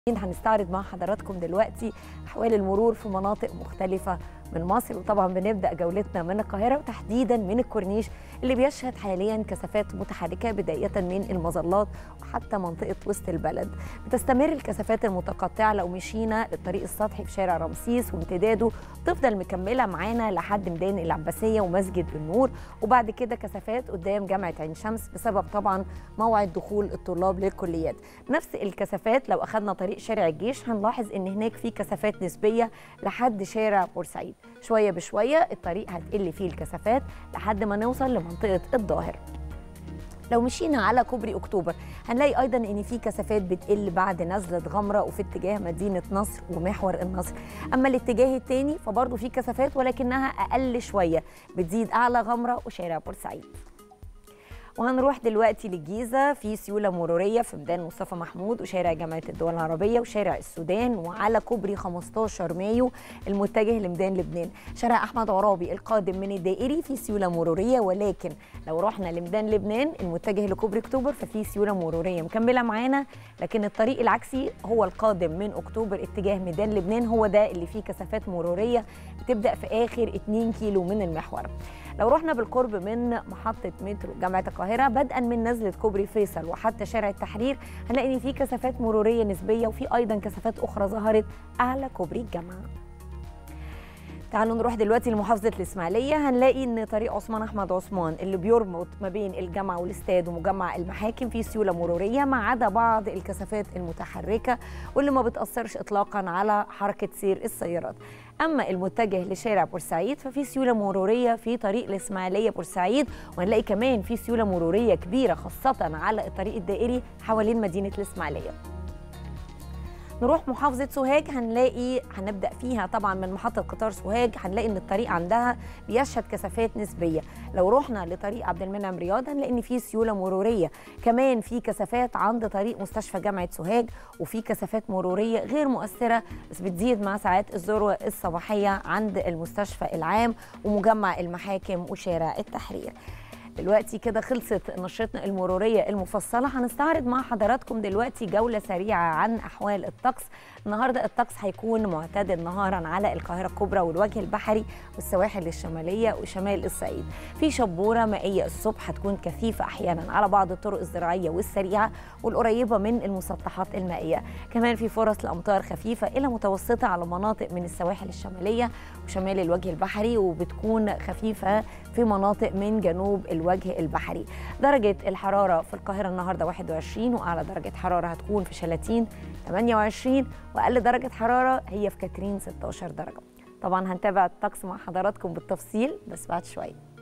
هنستعرض مع حضراتكم دلوقتي احوال المرور في مناطق مختلفه من مصر وطبعا بنبدا جولتنا من القاهره وتحديدا من الكورنيش اللي بيشهد حاليا كثافات متحركه بدايه من المظلات وحتى منطقه وسط البلد بتستمر الكثافات المتقطعه لو مشينا للطريق السطحي في شارع رمسيس وامتداده تفضل مكمله معانا لحد ميدان العباسيه ومسجد النور وبعد كده كثافات قدام جامعه عين شمس بسبب طبعا موعد دخول الطلاب للكليات نفس الكثافات لو اخذنا طريق شارع الجيش هنلاحظ ان هناك في كثافات نسبيه لحد شارع بورسعيد شويه بشويه الطريق هتقل فيه الكثافات لحد ما نوصل لمنطقه الظاهر لو مشينا على كوبري اكتوبر هنلاقي ايضا ان في كثافات بتقل بعد نزله غمره وفي اتجاه مدينه نصر ومحور النصر اما الاتجاه الثاني فبرضه في كثافات ولكنها اقل شويه بتزيد اعلى غمره وشارع بورسعيد وهنروح دلوقتي للجيزه في سيوله مروريه في ميدان مصطفى محمود وشارع جامعه الدول العربيه وشارع السودان وعلى كوبري 15 مايو المتجه لميدان لبنان شارع احمد عرابي القادم من الدائري في سيوله مروريه ولكن لو رحنا لميدان لبنان المتجه لكوبري اكتوبر ففي سيوله مروريه مكمله معانا لكن الطريق العكسي هو القادم من اكتوبر اتجاه ميدان لبنان هو ده اللي فيه كثافات مروريه بتبدا في اخر 2 كيلو من المحور لو رحنا بالقرب من محطة مترو جامعة القاهرة بدءا من نزلة كوبري فيصل وحتى شارع التحرير هنلاقي ان في كثافات مرورية نسبية وفي ايضا كثافات اخرى ظهرت اعلى كوبري الجامعة تعالوا نروح دلوقتي لمحافظة الإسماعيلية هنلاقي إن طريق عثمان أحمد عثمان اللي بيربط ما بين الجامعة والاستاد ومجمع المحاكم فيه سيولة مرورية ما عدا بعض الكثافات المتحركة واللي ما بتأثرش إطلاقا على حركة سير السيارات أما المتجه لشارع بورسعيد ففي سيولة مرورية في طريق الإسماعيلية بورسعيد وهنلاقي كمان في سيولة مرورية كبيرة خاصة على الطريق الدائري حوالين مدينة الإسماعيلية نروح محافظة سوهاج هنلاقي هنبدأ فيها طبعا من محطة قطار سوهاج هنلاقي إن الطريق عندها بيشهد كثافات نسبية لو رحنا لطريق عبد المنعم رياض هنلاقي إن في سيولة مرورية كمان في كثافات عند طريق مستشفى جامعة سوهاج وفي كثافات مرورية غير مؤثرة بس بتزيد مع ساعات الذروة الصباحية عند المستشفى العام ومجمع المحاكم وشارع التحرير دلوقتي كده خلصت نشرتنا المرورية المفصلة هنستعرض مع حضراتكم دلوقتي جولة سريعة عن أحوال الطقس النهاردة الطقس هيكون معتدل نهارا على القاهرة الكبرى والوجه البحري والسواحل الشمالية وشمال الصعيد في شبورة مائية الصبح هتكون كثيفة أحيانا على بعض الطرق الزراعية والسريعة والقريبة من المسطحات المائية كمان في فرص لأمطار خفيفة إلى متوسطة على مناطق من السواحل الشمالية وشمال الوجه البحري وبتكون خفيفة في مناطق من جنوب الوجه البحري درجة الحرارة في القاهرة النهاردة 21 وأعلى درجة حرارة هتكون في شلاتين 28 وأقل درجة حرارة هي في كاترين 16 درجة طبعا هنتابع الطقس مع حضراتكم بالتفصيل بس بعد شوية